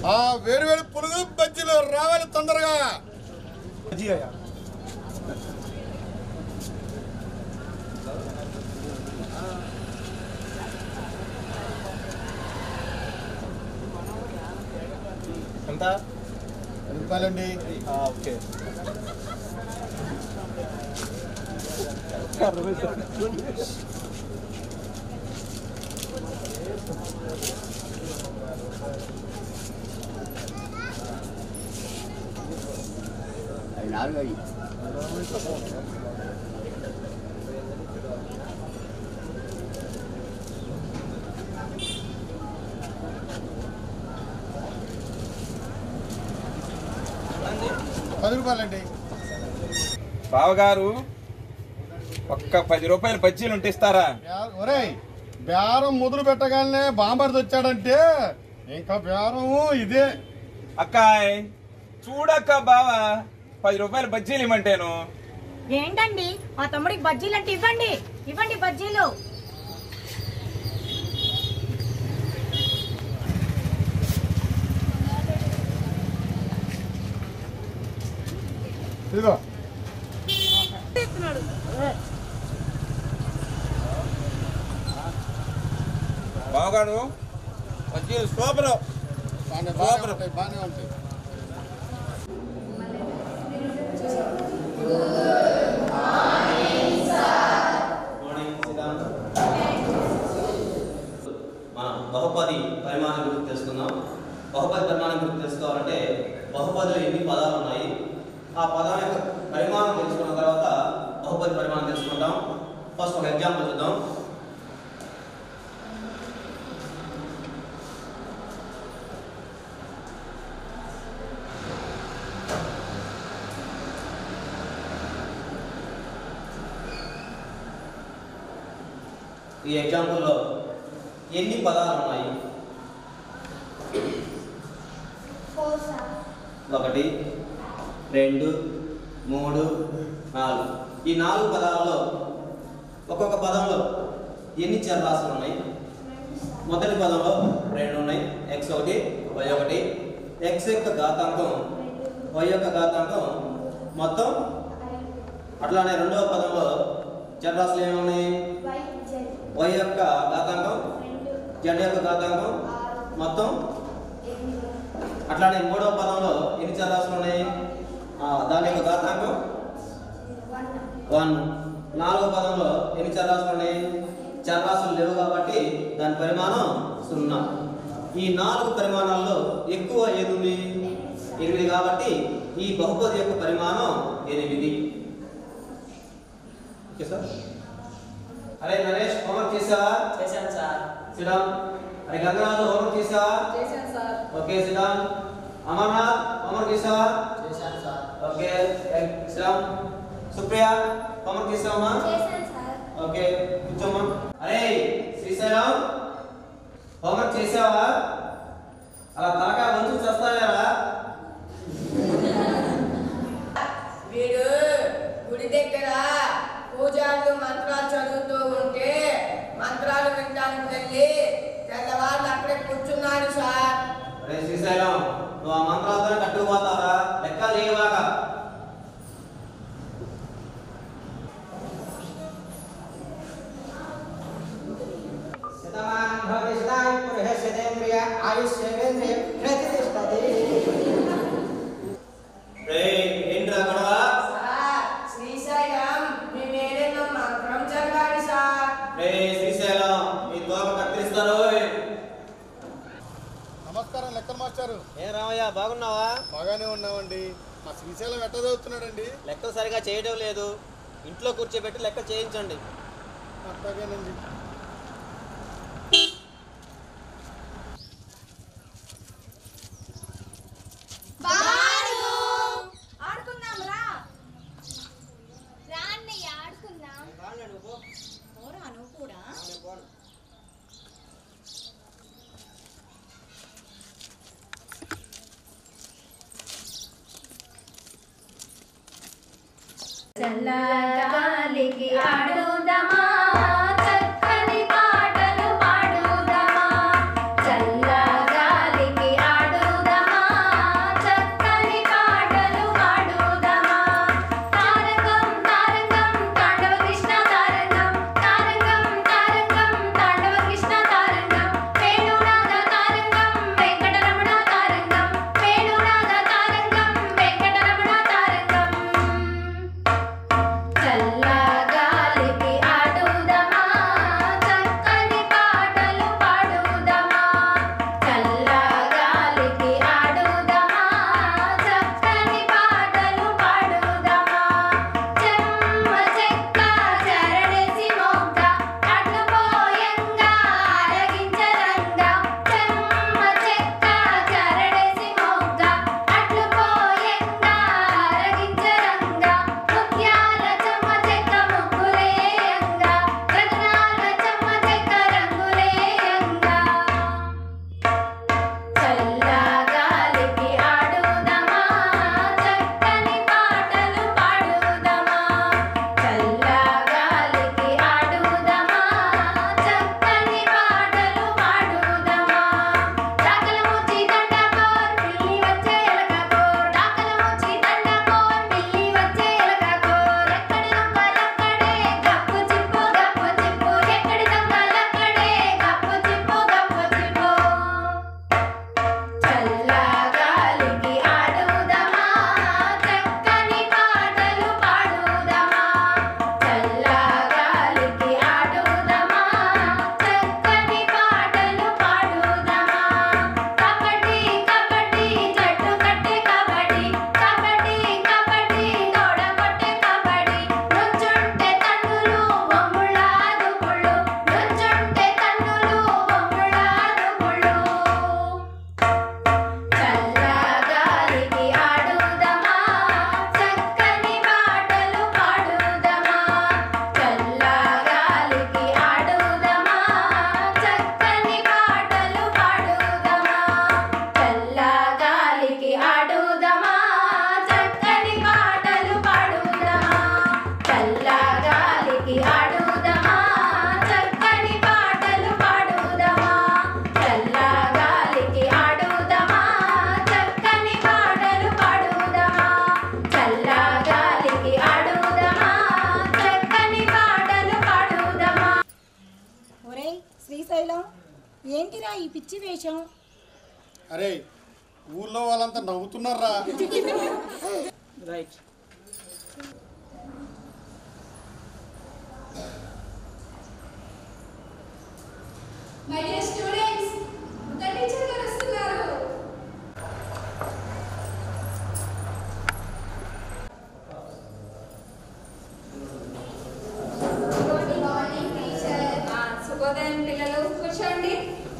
ఆ వేరు వేరు పులుగు బజ్జీలు రావాలి తొందరగా ఎంత పది రూపాయలండి ఓకే పది రూపాయలండి బావగారు ఒక్క పది రూపాయలు బజ్జీలు ఉంటే ఇస్తారా బేర- ఒరేయ్ బేరం మొదలు పెట్టగానే బాంబర్ది వచ్చాడంటే ఇంకా బేరము ఇదే అక్కాయ్ చూడక్క బావా పది రూపాయలు బజ్జీలు ఇమ్మంటేను ఏంటండి మా తమ్ముడికి బజ్జీలు అంటే ఇవ్వండి ఇవ్వండి బజ్జీలు ఇదిగో బావగారు బజ్జీలు సూపర్ బాగానే బాగానే ఉంటాయి బాగానే ఉంటాయి మనం బహుపది పరిమాణం గురించి తెలుసుకుందాం బహుపది పరిమాణం గురించి తెలుసుకోవాలంటే బహుపదిలో ఎన్ని పదాలు ఉన్నాయి ఆ పదం యొక్క పరిమాణం తెలుసుకున్న తర్వాత బహుపది పరిమాణం తెలుసుకుంటాం ఫస్ట్ ఒక ఎగ్జాంపుల్ చూద్దాం ఈ ఎగ్జాంపుల్లో ఎన్ని పదాలు ఉన్నాయి ఒకటి రెండు మూడు నాలుగు ఈ నాలుగు పదాలలో ఒక్కొక్క పదంలో ఎన్ని చరరాశులు ఉన్నాయి మొదటి పదంలో రెండు ఉన్నాయి ఎక్స్ ఒకటి వై ఒకటి ఎక్స్ యొక్క ఘాతాంకం వై యొక్క ఘాతాంకం మొత్తం అట్లానే రెండవ పదంలో చరరాశులు ఏమున్నాయి వై యొక్క ఘాతాంకం జెడ్ యొక్క ఘాతాంకం మొత్తం అట్లానే మూడవ పదంలో ఎన్ని చరరాశులు ఉన్నాయి ఆ, దాని యొక్క ఘాతాంకం వన్ నాలుగవ పదంలో ఎన్ని చరరాశులు ఉన్నాయి చరరాశులు లేవు కాబట్టి దాని పరిమాణం సున్నా ఈ నాలుగు పరిమాణాల్లో ఎక్కువ ఏది ఉంది ఎనిమిది కాబట్టి ఈ బహుపది యొక్క పరిమాణం ఎనిమిది ఓకే సార్ అరే నరేష్ హోంవర్క్ చేసావా చేశాను సార్ సిడాం అరే గంగరాజు హోంవర్క్ చేసావా చేశాను sir okay Sidam Amarnath homework చేసావా చేశాను sir okay Sidam Supriya homework చేసావమ్మా ఓకే కూర్చోమ్మా అరే శ్రీశైలం హోంవర్క్ చేసావా అలా తలకాయ వంచు చేస్తావేరా వీడు గుడి దగ్గర పూజారులు మంత్రాలు చదువుతూ ఉంటే మంత్రాలు వినడానికి వెళ్ళి తెల్లవాళ్ళు అక్కడే కూర్చున్నాడు సార్ అరే శ్రీశైలం నువ్వు ఆ మంత్రాలతో కట్టుకుపోతావరా లెక్క లేవాక శతమానం భవతి శతాయు పురుష శతేంద్రియ ఆయుష్యేంద్రియ ప్రతిష్టతి రే ఏంట్రా గొడవ సార్ శ్రీశైలం మీ మేరేమో మంత్రం చదివాడు సార్ రే శ్రీశైలం మీ తోక కత్తిరిస్తారు నమస్కారం లెక్కల మాస్టారు ఏ రామయ్య బాగున్నావా బాగానే ఉన్నామండి మా శ్రీశైలం ఎట్ట చదువుతున్నాడండి లెక్కలు సరిగా చేయడం లేదు ఇంట్లో కూర్చోబెట్టి లెక్క చేయించండి అట్లాగేనండి ఆడుకుందాం రా రాన్నయ్య ఆడుకుందాం పోరా నువ్వు కూడా చల్లగాలికి ఆడుదమా చక్కని పాటలు పాడుదమా చల్లగాలికి ఆడుదమా ఏంటిరా ఈ పిచ్చి వేషం అరే ఊర్లో వాళ్ళంతా నవ్వుతున్నారా right my dear students the teacher గారు వస్తున్నారు గుడ్ మార్నింగ్ టీచర్ శుభోదయం పిల్లలు కూర్చోండి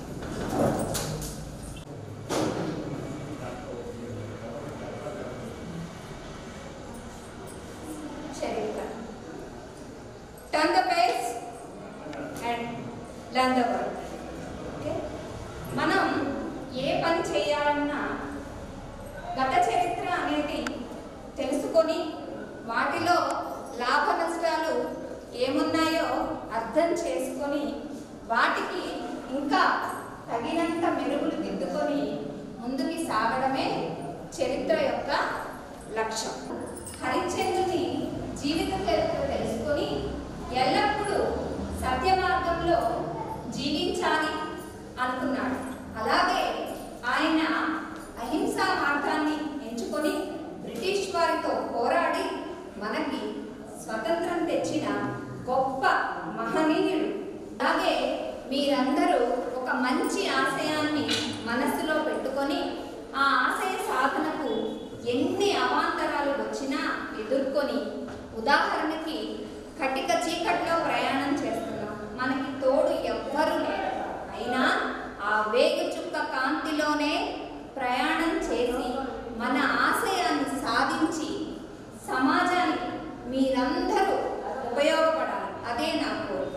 చరిత్ర turn the page and learn the word okay మనం ఏ పని చేయాలన్నా గత చరిత్ర అనేది తెలుసుకొని వాటిలో లాభ నష్టాలు ఏమున్నాయో అర్థం చేసుకొని వాటికి ఇంకా తగినంత మెరుగులు దిద్దుకొని ముందుకి సాగడమే చరిత్ర యొక్క లక్ష్యం హరిశ్చంద్రుని జీవిత చరిత్ర తెలుసుకొని ఎల్లప్పుడూ సత్య మార్గంలో జీవించాలి అనుకున్నాడు అలాగే ఆయన అహింసా మార్గాన్ని ఎంచుకొని బ్రిటిష్ వారితో పోరాడి మనకి స్వతంత్రం తెచ్చిన గొప్ప మహనీయుడు అలాగే మీరందరూ ఒక మంచి ఆశయాన్ని మనస్సులో పెట్టుకొని ఆ ఆశయ సాధనకు ఎన్ని అవాంతరాలు వచ్చినా ఎదుర్కొని ఉదాహరణకి కటిక చీకట్లో ప్రయాణం చేస్తున్నాం మనకి తోడు ఎవ్వరూ లేరు అయినా ఆ వేగు చుక్క కాంతిలోనే ప్రయాణం చేసి మన ఆశయాన్ని సాధించి సమాజానికి మీరందరూ ఉపయోగపడాలి అదే నా కోరిక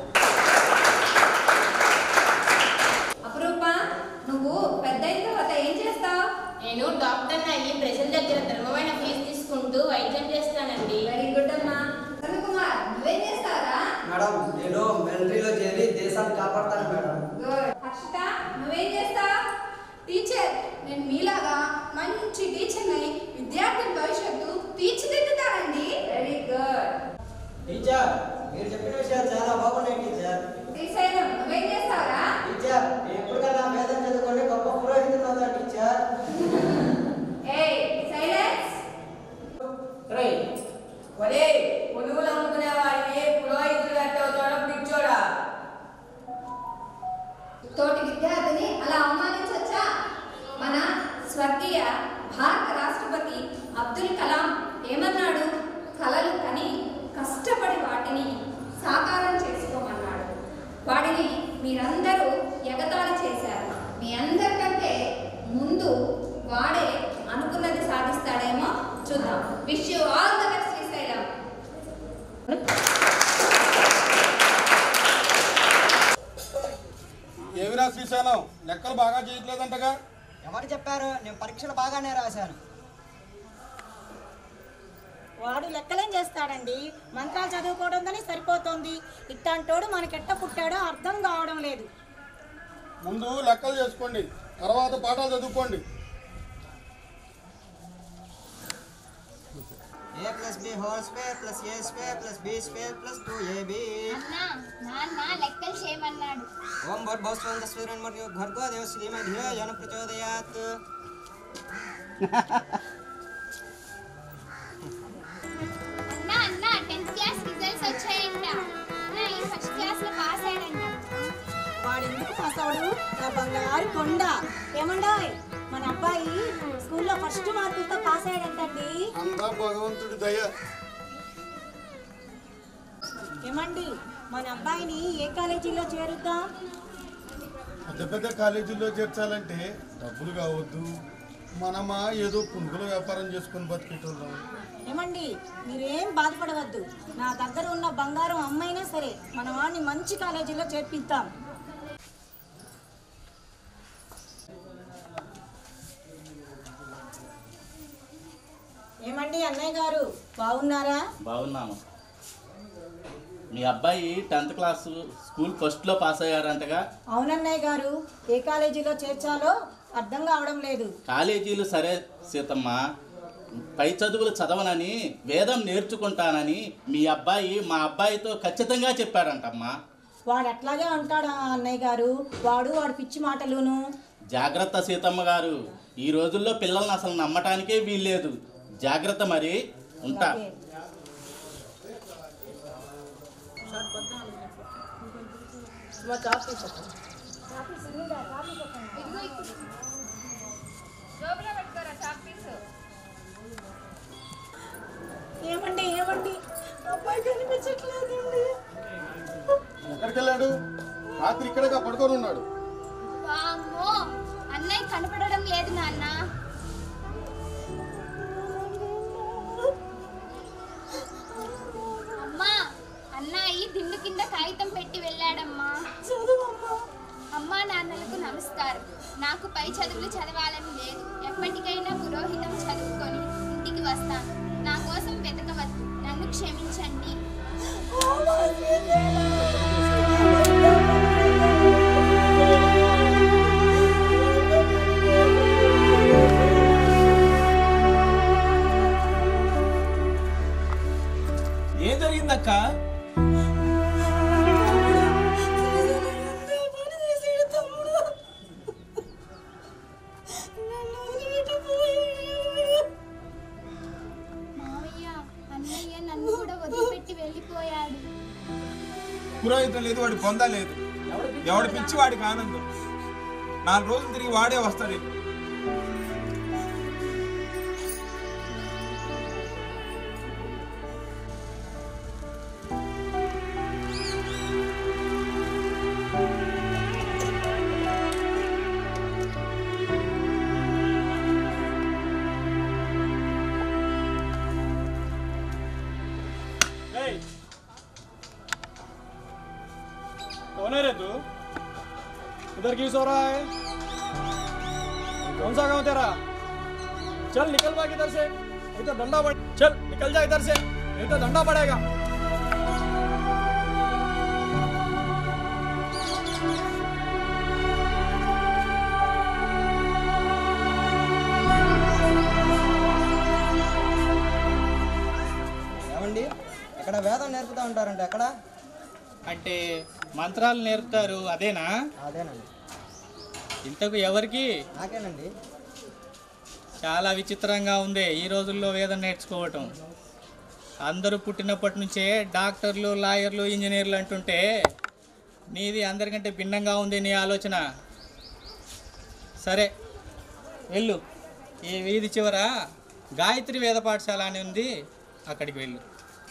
అపురూప నువ్వు పెద్ద అయిన తర్వాత ఏం చేస్తావు నేను డాక్టర్ అయ్యి ప్రజల దగ్గర ధర్మమైన ఫీజు తీసుకుంటూ వైద్యం చేస్తానండి వెరీ గుడ్ అమ్మా కుమార్ నువ్వేం చేస్తారా మేడం నేను మిలిటరీలో చేరి దేశాన్ని కాపాడతాను మేడం గుడ్ అక్షిత నువ్వేం చేస్తావు టీచర్ నేను మీలాగా మంచి టీచర్ని విద్యార్థుల భవిష్యత్తు తీర్చిదిద్దుతానండి వెరీ గుడ్ టీచర్ మీరు చెప్పిన విషయాలు చాలా బాగున్నాయి టీచర్ శ్రీశైలం నువ్వేం చేస్తావురా టీచర్ నేను ఎప్పటికైనా వేదం చదువుకొని గొప్ప పురోహితుడు అవుతాను టీచర్ ఏయ్ సైలెన్స్ ఒరే పునుగులు అమ్ముకునే వాడిని పురోహితుడు కట్టవుతాడో పిచ్చోడా తోటి విద్యార్థిని అలా అవమానించవచ్చా మన స్వర్గీయ భారత రాష్ట్రపతి అబ్దుల్ కలాం ఏమన్నాడు కలలు కని కష్టపడి వాటిని సాకారం చేసుకోమన్నాడు వాడిని మీరందరూ ఎగతాళి చేశారు మీ అందరికంటే ముందు వాడే అనుకున్నది సాధిస్తాడేమో చూద్దాం wish you all the best Srisailam ఏమిరా శ్రీశైలం లెక్కలు బాగా చేయట్లేదంటగా ఎవరు చెప్పారు నేను పరీక్షలు బాగానే రాశాను వాడు లెక్కలేం చేస్తాడండి మంత్రాలు చదువుకోవడంతోనే సరిపోతుంది ఇట్లాంటోడు మనకెట్ట పుట్టాడో అర్థం కావడం లేదు ముందు లెక్కలు చేసుకోండి తర్వాత పాఠాలు చదువుకోండి A plus B whole square plus A square plus B square plus two AB అన్నా నాన్న లెక్కలు చేయమన్నాడు ఓం భర్భస్వంత సూర్యన్ మరియు భర్గో దేవ శ్రీమధ్య జన ప్రచోదయాత్ అన్నా అన్నా టెన్త్ క్లాస్ రిజల్ట్స్ వచ్చాయంట అన్నా ఈ ఫస్ట్ క్లాస్ లో పాస్ అయ్యాడంట వాడు ఎందుకు పాస్ అవడు నా బంగారు కొండ ఏమండాయ్ మన అబ్బాయి స్కూల్లో ఫస్ట్ మార్కులతో పాస్ అయ్యాడంటండి అంతా భగవంతుడి దయ ఏమండి మన అబ్బాయిని ఏ కాలేజీలో చేరుద్దాం పెద్ద పెద్ద కాలేజీల్లో చేర్చాలంటే డబ్బులు కావద్దు మనమా ఏదో పునుగుల వ్యాపారం చేసుకొని బతికేటోళ్ళం ఏమండి మీరేం బాధపడవద్దు నా దగ్గర ఉన్న బంగారం అమ్మైనా సరే మన వాడిని మంచి కాలేజీలో చేర్పిద్దాం ఏమండి అన్నయ్య గారు బాగున్నారా బాగున్నాము మీ అబ్బాయి టెన్త్ క్లాస్ స్కూల్ ఫస్ట్లో పాస్ అయ్యారంటగా అవునన్నయ్య గారు ఏ కాలేజీలో చేర్చాలో అర్థం కావడం లేదు కాలేజీలు సరే సీతమ్మ పై చదువులు చదవనని వేదం నేర్చుకుంటానని మీ అబ్బాయి మా అబ్బాయితో ఖచ్చితంగా చెప్పాడంటమ్మా వాడు ఎట్లాగే అంటాడా అన్నయ్య గారు వాడు వాడు పిచ్చి మాటలును జాగ్రత్త సీతమ్మ గారు ఈ రోజుల్లో పిల్లల్ని అసలు నమ్మటానికే వీల్లేదు జాగ్రత్త మరి ఉంటా అలాగే. ఇదిగో ఇక్కడ జోబులో పెట్టుకోరా చాక్ పీసు ఏమండి ఏమండి అబ్బాయి కనిపించట్లేదండి ఎక్కడికి వెళ్ళాడు రాత్రి ఇక్కడగా పడుకొని ఉన్నాడు వామ్మో అన్నయ్య కనపడడం లేదు నాన్న అమ్మా అన్నయ్య దిండు కింద కాగితం పెట్టి వెళ్ళాడమ్మా అమ్మా నాన్నలకు నమస్కారం నాకు పై చదువులు చదవాలని లేదు ఎప్పటికైనా పురోహితం చదువుకొని ఇంటికి వస్తాను నా కోసం వెతకవద్దు నన్ను క్షమించండి ఏం జరిగిందక్క మావయ్య అన్నయ్య నన్ను కూడా వదిలిపెట్టి వెళ్ళిపోయాడు పురోహితం లేదు వాడి పొందా లేదు ఎవడి పిచ్చి వాడికి ఆనందం నాలుగు రోజులు తిరిగి వాడే వస్తాడు कौन है रे तू इधर क्यों सो रहा है कौन सा गांव तेरा चल निकल भाग इधर से नहीं तो डंडा पड़ चल निकल जा इधर से नहीं तो डंडा पड़ेगा ఏమండి ఇక్కడ వేదం నేర్పుతా ఉంటారండి ఎక్కడ అంటే మంత్రాలు నేర్పుతారు అదేనా అదేనండి ఇంతకు ఎవరికి నాకేనండి చాలా విచిత్రంగా ఉంది ఈ రోజుల్లో వేదం నేర్చుకోవటం అందరూ పుట్టినప్పటి నుంచే డాక్టర్లు లాయర్లు ఇంజనీర్లు అంటుంటే నీది అందరికంటే భిన్నంగా ఉంది నీ ఆలోచన సరే వెళ్ళు ఈ వీధి చివర గాయత్రి వేద పాఠశాల అని ఉంది అక్కడికి వెళ్ళు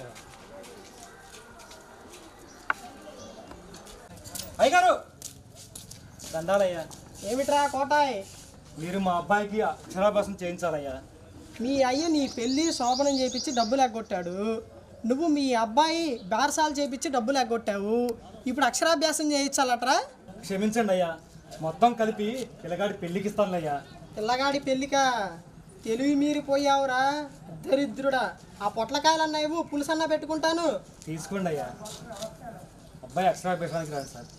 అయ్యగారు దండాలయ్యా ఏమిట్రా కోటాయ్ మీరు మా అబ్బాయికి అక్షరాభ్యాసం చేయించాలయ్యా మీ అయ్య నీ పెళ్లి శోభనం చేపించి డబ్బులు ఎగ్గొట్టాడు నువ్వు మీ అబ్బాయి బారసాలు చేపించి డబ్బులు ఎగ్గొట్టావు ఇప్పుడు అక్షరాభ్యాసం చేయించాలట్రా క్షమించండి అయ్యా మొత్తం కలిపి పిల్లగాడి పెళ్ళికి ఇస్తానులయ్యా పిల్లగాడి పెళ్ళిక తెలివి మీరిపోయావురా దరిద్రుడా ఆ పొట్లకాయలన్నా ఇవ్వు పులుసన్నా పెట్టుకుంటాను తీసుకోండి అయ్యా అబ్బాయి అక్షరాభ్యాసానికి రాదు సార్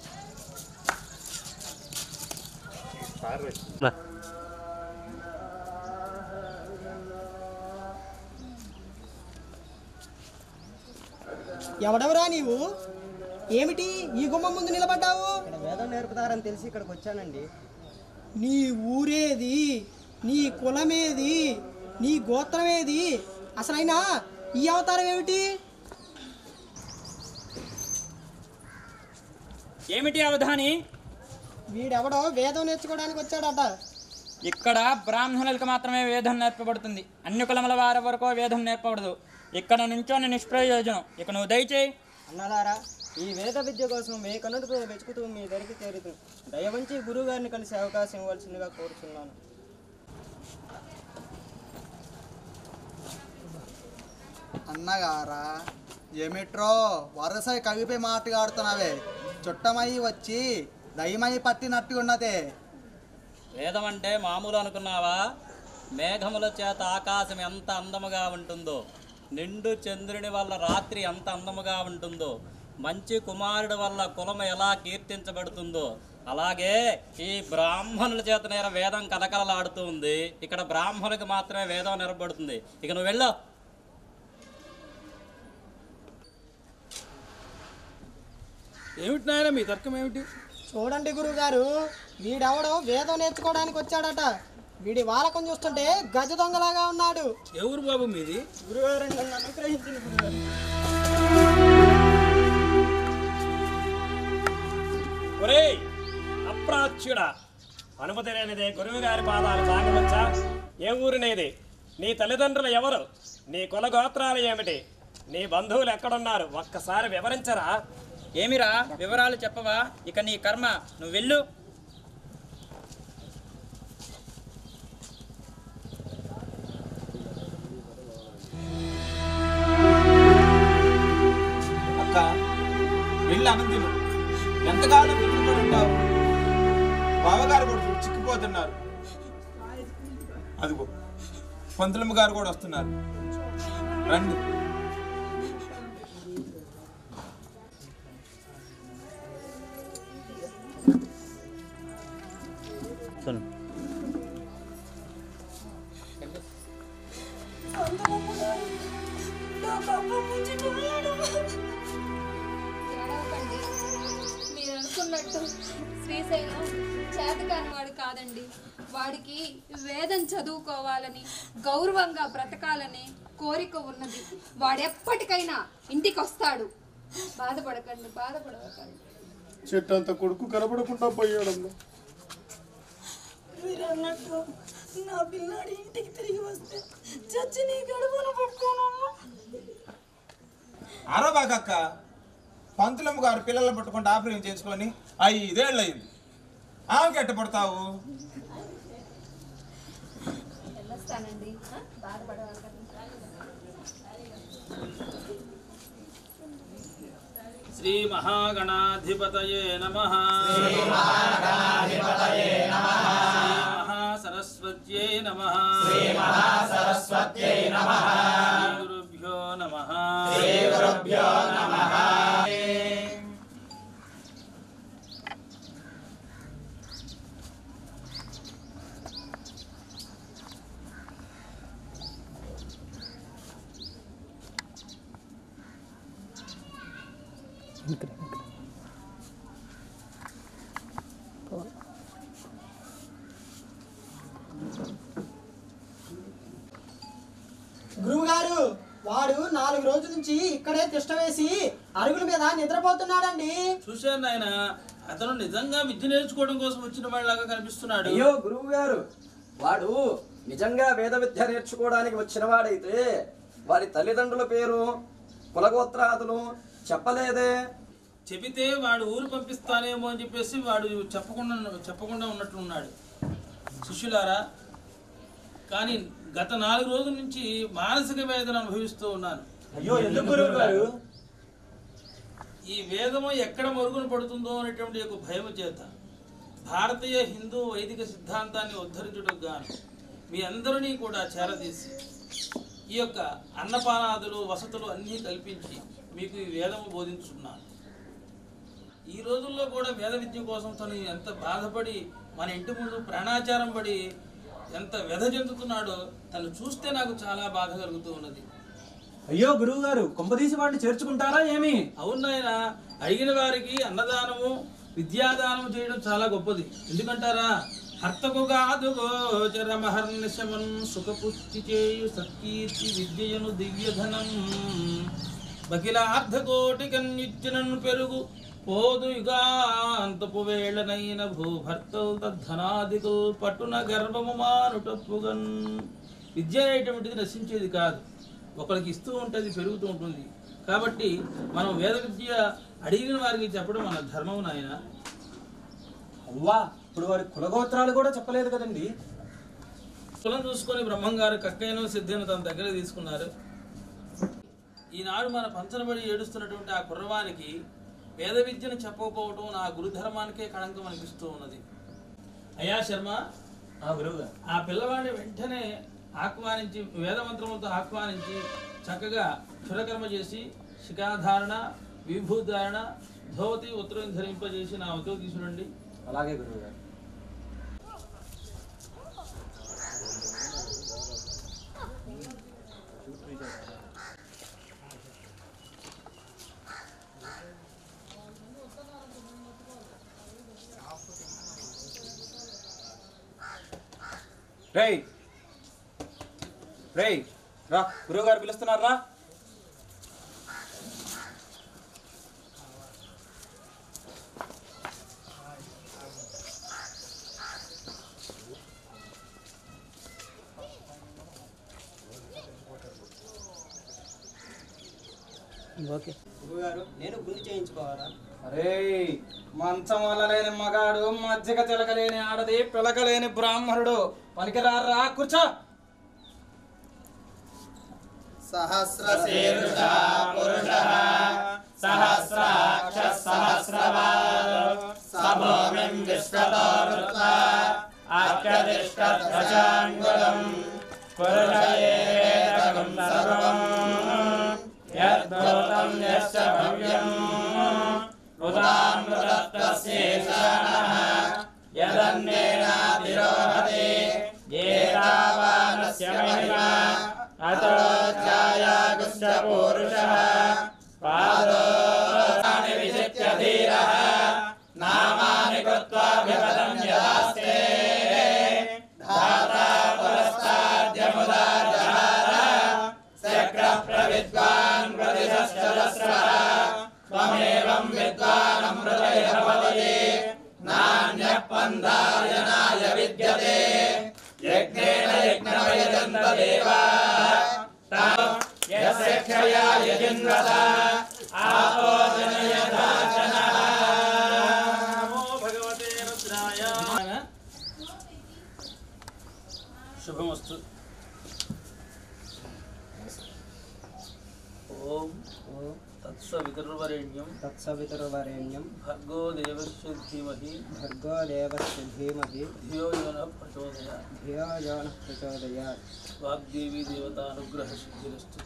ఎవడెవరా నీవు ఏమిటి ఈ గుమ్మ ముందు నిలబడ్డావు వేదం నేర్పుతారని తెలిసి ఇక్కడికి వచ్చానండి నీ ఊరేది నీ కులమేది నీ గోత్రమేది అసలైనా ఈ అవతారం ఏమిటి ఏమిటి అవధాని వీడెవడో వేదం నేర్చుకోవడానికి వచ్చాడట ఇక్కడ బ్రాహ్మణులకు మాత్రమే వేదం నేర్పబడుతుంది అన్ని కులముల వారి వరకు వేదం నేర్పబడదు ఇక్కడ నుంచోని నిష్ప్రయోజనం ఇక నువ్వు దయచేయి అన్నలారా ఈ వేద విద్య కోసం మే కన్నుడితో వెతుకుతూ మీ దగ్గరికి చేరుతూ దయవంచి గురువు గారిని కలిసి అవకాశం ఇవ్వాల్సిందిగా కోరుచున్నాను అన్నగారా ఏమిట్రో వరసై కవిపై మాట్లాడుతున్నావే చుట్టమై వచ్చి దయమై పట్టినట్టున్నదే వేదం అంటే మామూలు అనుకున్నావా మేఘముల చేత ఆకాశం ఎంత అందముగా ఉంటుందో నిండు చంద్రుని వల్ల రాత్రి ఎంత అందముగా ఉంటుందో మంచి కుమారుడు వల్ల కులము ఎలా కీర్తించబడుతుందో అలాగే ఈ బ్రాహ్మణుల చేత నేర వేదం కలకలలాడుతూ ఉంది ఇక్కడ బ్రాహ్మణులకు మాత్రమే వేదం నిలబడుతుంది ఇక నువ్వు వెళ్ళు ఏమిటి నాయన మీ తర్కం ఏమిటి చూడండి గురువుగారు వీడెవడో వేదం నేర్చుకోవడానికి వచ్చాడట వీడి వాలకం చూస్తుంటే గజ దొంగలాగా ఉన్నాడు ఎవరు బాబు మీది గురుగారు నన్ను అనుగ్రహించింది గురుగారు ఒరేయ్ అప్రాచ్యుడా అనుమతి లేనిదే గురువు గారి పాదాలు తాగవచ్చా ఏ ఊరినేది నీ తల్లిదండ్రులు ఎవరు నీ కుల గోత్రాలు ఏమిటి నీ బంధువులు ఎక్కడున్నారు ఒక్కసారి వివరించరా ఏమిరా వివరాలు చెప్పవా ఇక నీ కర్మ నువ్వు వెళ్ళు అక్క వెళ్ళి అనంతిను ఎంతకాలం మిగిలిపడి ఉంటావు బావగారు కూడా చూడు చిక్కిపోతున్నారు అదిగో పంతులమ్మ గారు కూడా వస్తున్నారు రండి ఏడవకండి. మీరు అనుకున్నట్టు శ్రీశైలం చేతకాని వాడు కాదండి వాడికి వేదం చదువుకోవాలని గౌరవంగా బ్రతకాలని కోరిక ఉన్నది వాడెప్పటికైనా ఇంటికి వస్తాడు బాధపడకండి బాధపడకండి చెట్టు అంత కొడుకు కనబడకుండా పోయాడమ్మా మీరు అన్నట్టు నా పిల్లాడి ఇంటికి తిరిగి వస్తే చచ్చి నీ గడుపున పట్టుకోనమ్మా అరబాకక్క పంతులమ్మ గారు పిల్లలను పట్టుకుంటే ఆపరేషన్ చేసుకొని ఐదేళ్ళు అయింది ఆమెకి ఎట్ట పడతావు వెళ్ళొస్తానండి ఆ? బాధపడకండి శ్రీ మహాగణాధిపతయే నమ శ్రీ మహాసరస్వత్యై నమ శ్రీ మహాసరస్వత్యై నమ గురుభ్యో నమ శ్రీ గురుభ్యో నమ గురువు గారు వాడు నాలుగు రోజుల నుంచి ఇక్కడే తిష్ట వేసి అరుగుల మీద నిద్రపోతున్నాడండి చూశాను ఆయన అతను నిజంగా విద్య నేర్చుకోవడం కోసం వచ్చిన వాళ్ళలాగా కనిపిస్తున్నాడు అయ్యో గురువు గారు వాడు నిజంగా వేద విద్య నేర్చుకోవడానికి వచ్చిన వాడైతే వారి తల్లిదండ్రుల పేరు కులగోత్రాదులు చెప్పలేదే చెబితే వాడు ఊరు పంపిస్తానేమో అని చెప్పేసి వాడు చెప్పకుండా చెప్పకుండా ఉన్నట్లున్నాడు శిష్యులారా కానీ గత నాలుగు రోజుల నుంచి మానసిక వేదన అనుభవిస్తూ ఉన్నాను అయ్యో, ఎందుకు గురువు గారు? ఈ వేదము ఎక్కడ మరుగున పడుతుందో అనేటువంటి ఒక భయం చేత భారతీయ హిందూ వైదిక సిద్ధాంతాన్ని ఉద్ధరించుటకు గాను మీ అందరినీ కూడా చేరదీసి ఈ యొక్క అన్నపానాదులు వసతులు అన్నీ కల్పించి మీకు ఈ వేదము బోధించున్నాను ఈ రోజుల్లో కూడా వేద విద్య కోసం తను ఎంత బాధపడి మన ఇంటి ముందు ప్రాణాచారం పడి ఎంత వ్యధ చెందుతున్నాడో తను చూస్తే నాకు చాలా బాధ కలుగుతూ ఉన్నది అయ్యో గురువు గారు కొంపదీసి వాడిని చేర్చుకుంటారా ఏమి అవును నాయన అడిగిన వారికి అన్నదానము విద్యాదానము చేయడం చాలా గొప్పది ఎందుకంటారా హర్తకు కాదు గోచరమహర్నిశమన్ సుఖపుష్టి చేయు సత్కీర్తి విద్యయను దివ్యధనం బకిలార్ధకోటి కన్యుజ్జనను పెరుగు పోదు యుగాంతపు వేళనైన భూభర్తలు తద్ధనాదికు పట్టున గర్భము మానుటప్పుగన్ విద్య అనేటువంటిది నశించేది కాదు ఒకరికి ఇస్తూ ఉంటుంది పెరుగుతూ ఉంటుంది కాబట్టి మనం వేద విద్య అడిగిన వారికి చెప్పడం మన ధర్మం నాయన అవ్వా ఇప్పుడు వారి కులగోత్రాలు కూడా చెప్పలేదు కదండి కులం చూసుకొని బ్రహ్మంగారు కక్కైన సిద్ధైన తన దగ్గర తీసుకున్నారు ఈనాడు మన పంచనబడి ఏడుస్తున్నటువంటి ఆ కుర్రవానికి వేద విద్యను చెప్పకపోవడం నా గురుధర్మానికే కళంకం అనిపిస్తూ ఉన్నది అయ్యా శర్మ ఆ పిల్లవాడిని వెంటనే ఆహ్వానించి వేదమంత్రములతో ఆహ్వానించి చక్కగా క్షురకర్మ చేసి శిఖాధారణ విభూధారణ ధోవతి ఉత్తరం ధరింపజేసి నా వతో తీసుకురండి అలాగే గురువు గారు రేయ్ రేయ్ రా గురువు గారు పిలుస్తున్నారు రా ఓకే గురుగారు నేను గుండు చేయించుకోవాలా అరే మంచం వల్ల లేని మగాడు మజ్జిగ చిలకలేని ఆడది పిలకలేని బ్రాహ్మణుడు పనికిరారా కూర్చో సహస్రశీర్ష పురుషః సహస్రాక్ష సహస్రవాద్ సభూమిం విశ్వతోరుత్వా అత్యధిష్ఠధ్వజాంగులం పురుషయేవేదకం సర్వం యద్భూతం యశ్చ భవ్యం ఉదామృతత్వస్యేషాణः యదన్నేనాతిరోహతే ఏతావానస్య మహిమా అతో ఛాయాగుశ్చ పూరుషः పాదోని విజిత్య ధీరः నామాని కృత్వాభిపదం యదాస్తే ధాతా పురస్తాద్యముదాజహార శక్ర ప్రవిద్వాన్ ప్రతిశస్రస్రः త్వమేవం విద్వాన్ అమృతయ భవతి నాణ్యః పందాయనాయ విద్యతే యజ్ఞేన యజ్ఞమయజంత దేవాः యస్య క్షయా యజిన్వత ఆపో జనయథాచనః నమో భగవతే రుద్రాయ శుభమస్తు ఓం ఓం తత్సవితుర్వరేణ్యం తత్సవితుర్వరేణ్యం భర్గో దేవస్య ధీమహి భర్గో దేవస్య ధీమహి ధియో యోన ప్రచోదయ ధియో యో నః ప్రచోదయాత్ వాగ్దేవి దేవతానుగ్రహ సిద్ధిరస్తు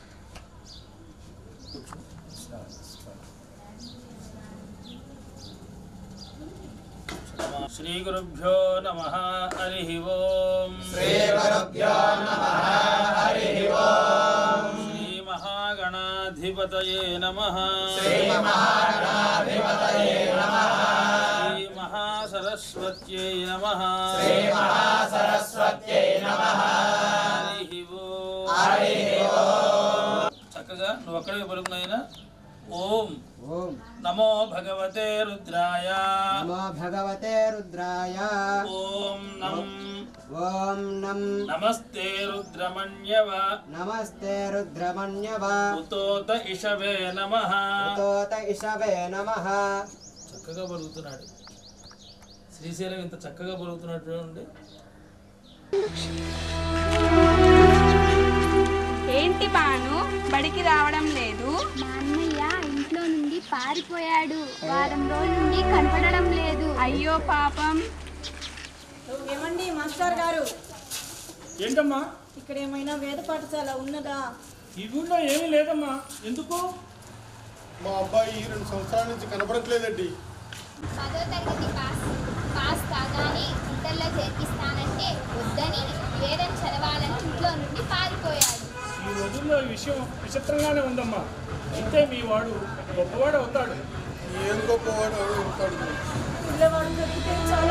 శ్రీ గురుభ్యో నమ హరి ఓం శ్రీ గురుభ్యో నమ హరి ఓం శ్రీ మహాగణాధిపతయే నమ శ్రీ మహాగణాధిపతయే నమ శ్రీ మహాసరస్వత్యై నమ శ్రీ మహాసరస్వత్యై నమ హరి ఓం హరి ఓం చక్కగా నువ్వు అక్కడే పలుకునైనా ఓం ఓం నమో భగవతే రుద్రాయ నమో భగవతే రుద్రాయ ఓం నం ఓం నం నమస్తే రుద్రమణ్యవ నమస్తే రుద్రమణ్యవ ఉతోత ఇషవే నమ ఉతోత ఇషవే నమః చక్కగా పలుకుతున్నాడు శ్రీశైలం ఇంత చక్కగా పలుకుతున్నాడు చూడండి ఏంటి బాను బడికి రావడం లేదు మా అన్నయ్య ఇంట్లో నుండి పారిపోయాడు వారం రోజుల నుండి కనపడడం లేదు అయ్యో పాపం ఏమండి మాస్టర్ గారు ఏంటమ్మా ఇక్కడ ఏమైనా వేద పాఠశాల ఉన్నదా ఈ ఊళ్ళో ఏమీ లేదమ్మా ఎందుకు మా అబ్బాయి రెండు సంవత్సరాల నుంచి కనపడట్లేదండి పదో తరగతి పాస్ పాస్ కాగానే ఇంటర్లో చేర్పిస్తానంటే వద్దని వేదం చదవాలని ఇంట్లో నుండి పారిపోయాడు ఈ రోజుల్లో ఈ విషయం విచిత్రంగానే ఉందమ్మా అయితే మీ వాడు గొప్పవాడు అవుతాడు ఏం గొప్పవాడు అవుతాడు పిల్లవాడు దొరికితే చాలా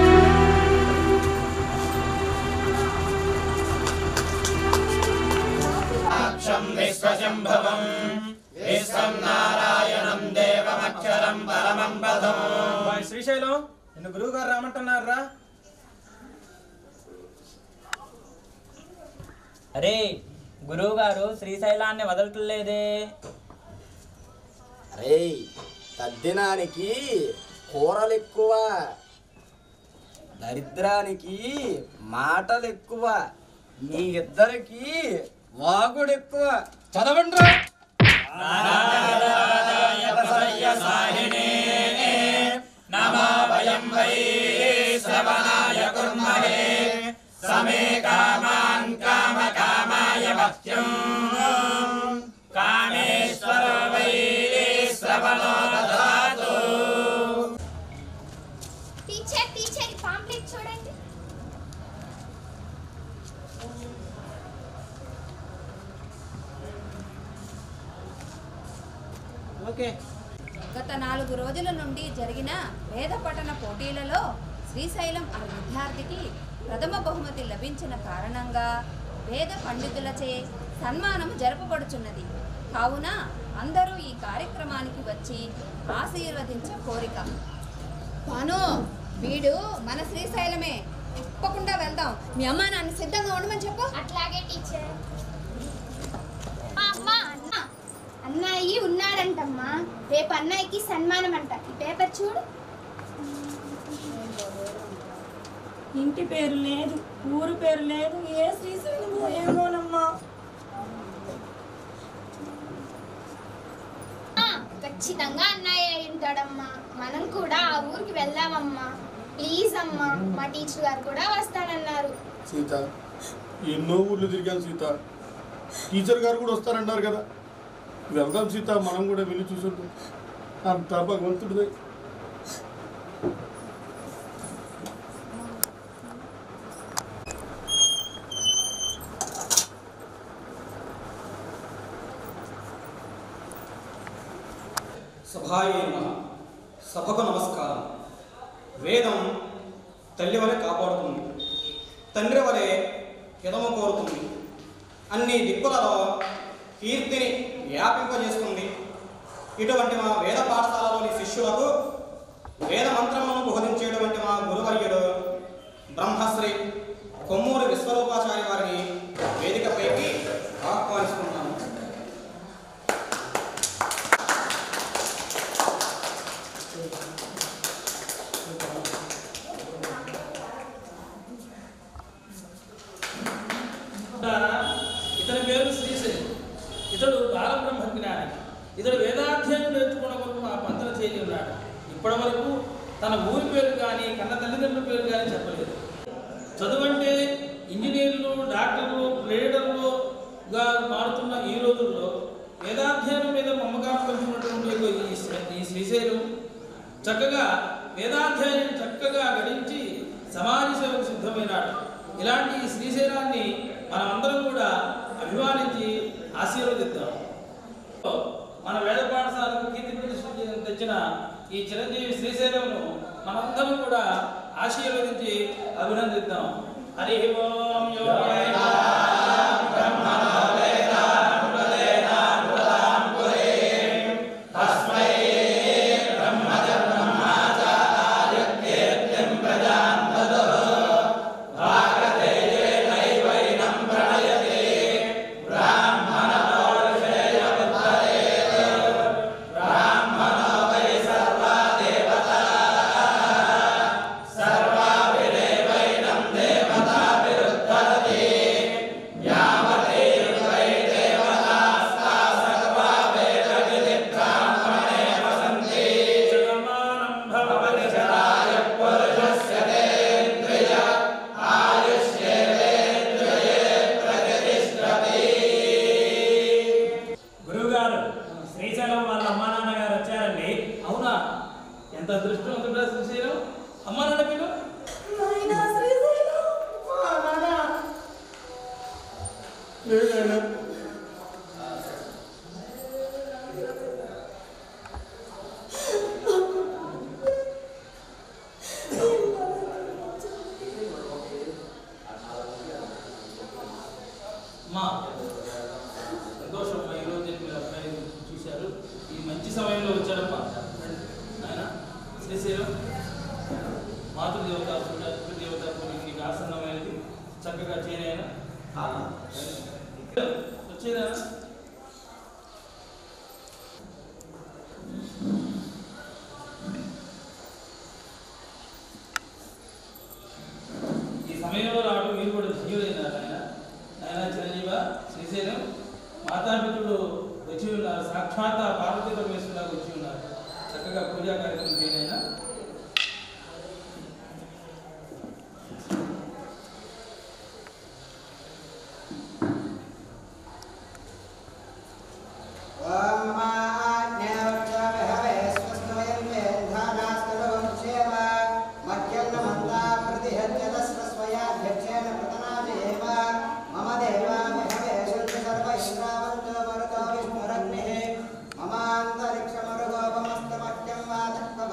అక్షం విశ్వశంభవం విశ్వం నారాయణం దేవమక్షరం పరమం పదం శ్రీశైలం నిన్ను గురువు గారు రామంటున్నారా అరే గురువు గారు శ్రీశైలాన్ని వదలట్లేదే అరే తద్దినానికి కూరలు ఎక్కువ దరిద్రానికి మాటలు ఎక్కువ మీ ఇద్దరికి వాగుడు ఎక్కువ చదవండి నమో వయం వై శ్రవణాయ కుర్మహే సమే కామాన్ కామ కామాయ మహ్యం కామేశ్వర వై శ్రవణో దదాతు టీచర్ టీచర్ పాంప్లెట్ చూడండి ఓకే గత నాలుగు రోజుల నుండి జరిగిన వేద పఠన పోటీలలో శ్రీశైలం అనే విద్యార్థికి ప్రథమ బహుమతి లభించిన కారణంగా వేద పండితులచే సన్మానం జరపబడుచున్నది కావున అందరూ ఈ కార్యక్రమానికి వచ్చి ఆశీర్వదించే కోరిక భాను వీడు మన శ్రీశైలమే తప్పకుండా వెళ్దాం మీ అమ్మ నాన్న సిద్ధంగా ఉండమని చెప్పు అట్లాగే టీచర్ అమ్మా అన్న అన్నయ్య ఉన్నాడంటమ్మా రేపు అన్నయ్యకి సన్మానం అంట ఈ పేపర్ చూడు ఇంటి పేరు లేదు ఊరు పేరు లేదు ఏ శ్రీశైలమో ఏమోనమ్మా ఆ, ఖచ్చితంగా అన్నయ్య అయి ఉంటాడమ్మా మనం కూడా ఆ ఊరికి వెళ్దామమ్మా ప్లీజ్ అమ్మా మా టీచర్ గారు కూడా వస్తానన్నారు సీత ఎన్నో ఊర్లు తిరిగాను సీత టీచర్ గారు కూడా వస్తారన్నారు కదా వెళ్దాం సీత మనం కూడా వెళ్ళి చూసుకుంటాం అంతా భగవంతుడిదే సభాయే నమః సభకు నమస్కారం వేదం తల్లి వలె కాపాడుతుంది తండ్రి వలె హితము కోరుతుంది అన్ని దిక్కులలో కీర్తిని వ్యాపింపజేస్తుంది ఇటువంటి మా వేద పాఠశాలలోని శిష్యులకు వేద మంత్రములను బోధించేటువంటి మా గురువర్యుడు బ్రహ్మశ్రీ కొమ్మూరి విశ్వరూపాచార్య వారిని వేదికపైకి ఆహ్వానిస్తున్నాము ద్వారా ఇతని పేరు శ్రీశైలం ఇతడు బాలబ్రహ్మ జ్ఞాని ఇతడు వేదాధ్యయనం నేర్చుకున్న వరకు ఆ పంతన చేసి ఉన్నాడు ఇప్పటి వరకు తన ఊరి పేరు కానీ కన్న తల్లిదండ్రుల పేరు కానీ చెప్పలేదు చదువు అంటే ఇంజనీర్లు డాక్టర్లు లీడర్లుగా మారుతున్న ఈ రోజుల్లో వేదాధ్యయనం మీద మమ్మకారం పెంచుకున్నటువంటి ఈ శ్రీ- ఈ శ్రీశైలం చక్కగా వేదాధ్యయనం చక్కగా గడించి సమాజ సేవకు సిద్ధమైనాడు ఇలాంటి ఈ శ్రీశైలాన్ని మనం అందరం కూడా అభిమానించి ఆశీర్వదిద్దాం మన వేద పాఠశాలకు కీర్తి ప్రతిష్ఠ తెచ్చిన ఈ చిరంజీవి శ్రీశైలంను మనందరం కూడా ఆశీర్వదించి అభినందిద్దాం హరి ఓం యోగే తస్మై గురువుగారు శ్రీశైలం వాళ్ళ అమ్మా నాన్న గారు వచ్చారండి అవునా ఎంత అదృష్టవంతుడా శ్రీశైలం అమ్మా నాన్న పేరు అమ్మా సంతోషం అమ్మా ఈరోజు మీరు అబ్బాయి చూశారు ఈ మంచి సమయంలో వచ్చారమ్మా ఆయన శ్రీశైలం మాతృదేవత పితృదేవత నీకు ఆసన్నమైనది చక్కగా చేయనైనా వచ్చేదా ఈ సమయంలో రావడం మీరు కూడా ధన్యులైనారు ఆయన ఆయన చిరంజీవ శ్రీశైలం మాతాపితుడు వచ్చి ఉన్నారు సాక్షాత్ ఆ పార్వతీ పరమేశ్వరులాగా వచ్చి ఉన్నారు చక్కగా పూజా కార్యక్రమం చేయనైనా మమాంతరిక్షమరుగోపమస్తమఖ్యం వాతత్వ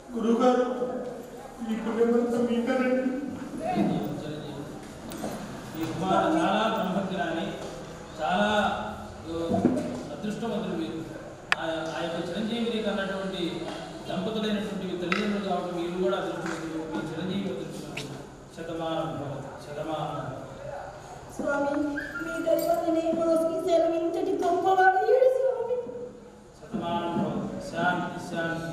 గురువుగారు ఈ పుణ్యమంతా మీకేనండి ఈ కుమారుడు చాలా బ్రహ్మజ్ఞాని చాలా ఆ, అదృష్టవంతుడు మీరు ఆ ఆ యొక్క చిరంజీవిని కన్నటువంటి దంపతులైనటువంటి తల్లిదండ్రులు కాబట్టి మీరు కూడా అదృష్టవంతులు మీ చిరంజీవి అదృష్టవంతులు శతమానం భవతి, శతమానం స్వామి మీ దైవాన్ని మోసుకి సెలవించటి గొప్పవాడు ఏడు స్వామి శతమానం భవతి. శాంతి శాంతి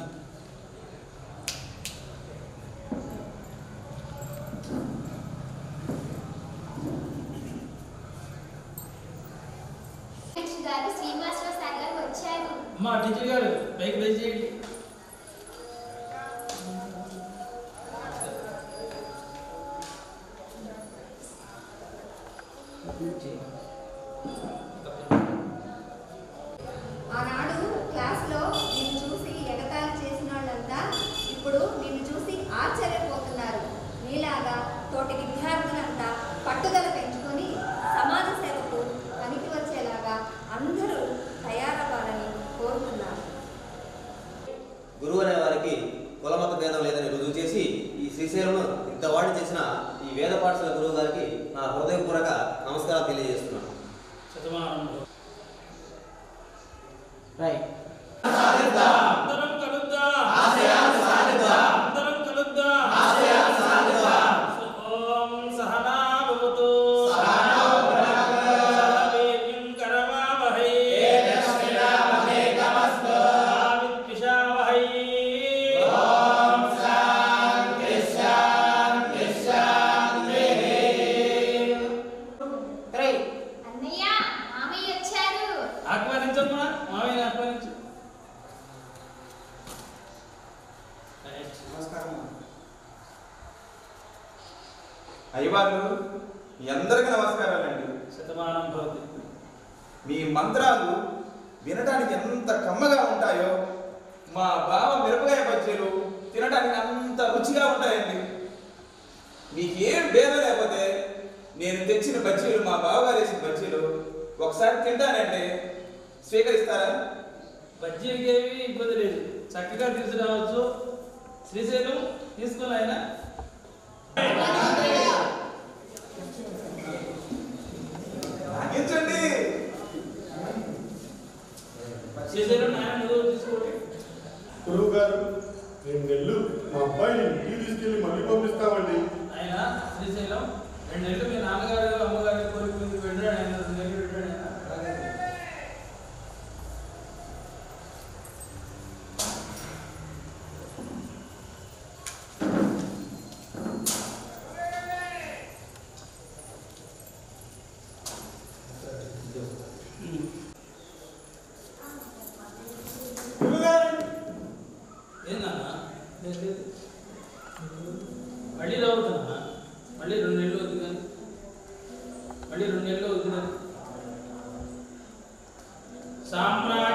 గారు శ్రీనివాసరావు సార్ గారు వచ్చారు అమ్మా టీచర్ గారు బైక్ దయచేయండి ఆనాడు క్లాస్లో నిన్ను చూసి ఎగతాళి చేసిన వాళ్ళంతా ఇప్పుడు నిన్ను చూసి ఆశ్చర్యపోతున్నారు నీలాగా తోటి విద్యార్థులంతా పట్టుదల పెంచుకొని సమాజ సేవకు పనికి వచ్చేలాగా అందరూ తయారవ్వాలని కోరుతున్నారు గురువు అనే వారికి కులమత భేదం లేదని రుజువు చేసి ఈ శ్రీశైలం ఇంత వాడి చేసిన ఈ వేద పాఠశాల గురువు గారికి నా హృదయపూర్వక నమస్కారాలు తెలియజేస్తున్నాను శతమానం భవతి. రైట్ అందరం కలుద్దాం అందరం కలుద్దాం ఓం సహనా భవతు సహవీర్యం కరవావహై విద్విషావహై అన్నయ్య మామయ్య వచ్చారు ఆహ్వానించమ్మా మామయ్య ఆహ్వానించు నమస్కారం అయ్యవారు మీ అందరికీ నమస్కారాలండి శతమానం భవతి మీ మంత్రాలు వినడానికి ఎంత కమ్మగా ఉంటాయో మా బావ మిరపకాయ బజ్జీలు తినడానికి అంత రుచిగా ఉంటాయండి మీకేం భేదం లేకపోతే నేను తెచ్చిన బజ్జీలు మా బావగారు వేసిన బజ్జీలు ఒకసారి తింటానండి స్వీకరిస్తారా బజ్జీలకి ఏమీ ఇబ్బంది లేదు చక్కగా తీసుకురావచ్చు శ్రీశైలం తీసుకోవాలి ఆయన లాగించండి శ్రీశైలం నాయన నువ్వు తీసుకోండి గురువు గారు రెండు నెలలు మా అబ్బాయిని ఇంటికి తీసుకెళ్ళి మళ్ళీ పంపిస్తామండి ఆయన శ్రీశైలం రెండు నెలలు మీ నాన్నగారు అమ్మగారి కోరిక మీద వెళ్ళాడు ఆయన రెండు నెలలు వెళ్ళాడు ఆయన ఏందన్నా లేదు, లేదు. మళ్ళీ చదువుతున్నా మళ్ళీ రెండు నెలలు అవుతుంది కానీ మళ్ళీ రెండు నెలలు అవుతుంది కానీ సాంప్రా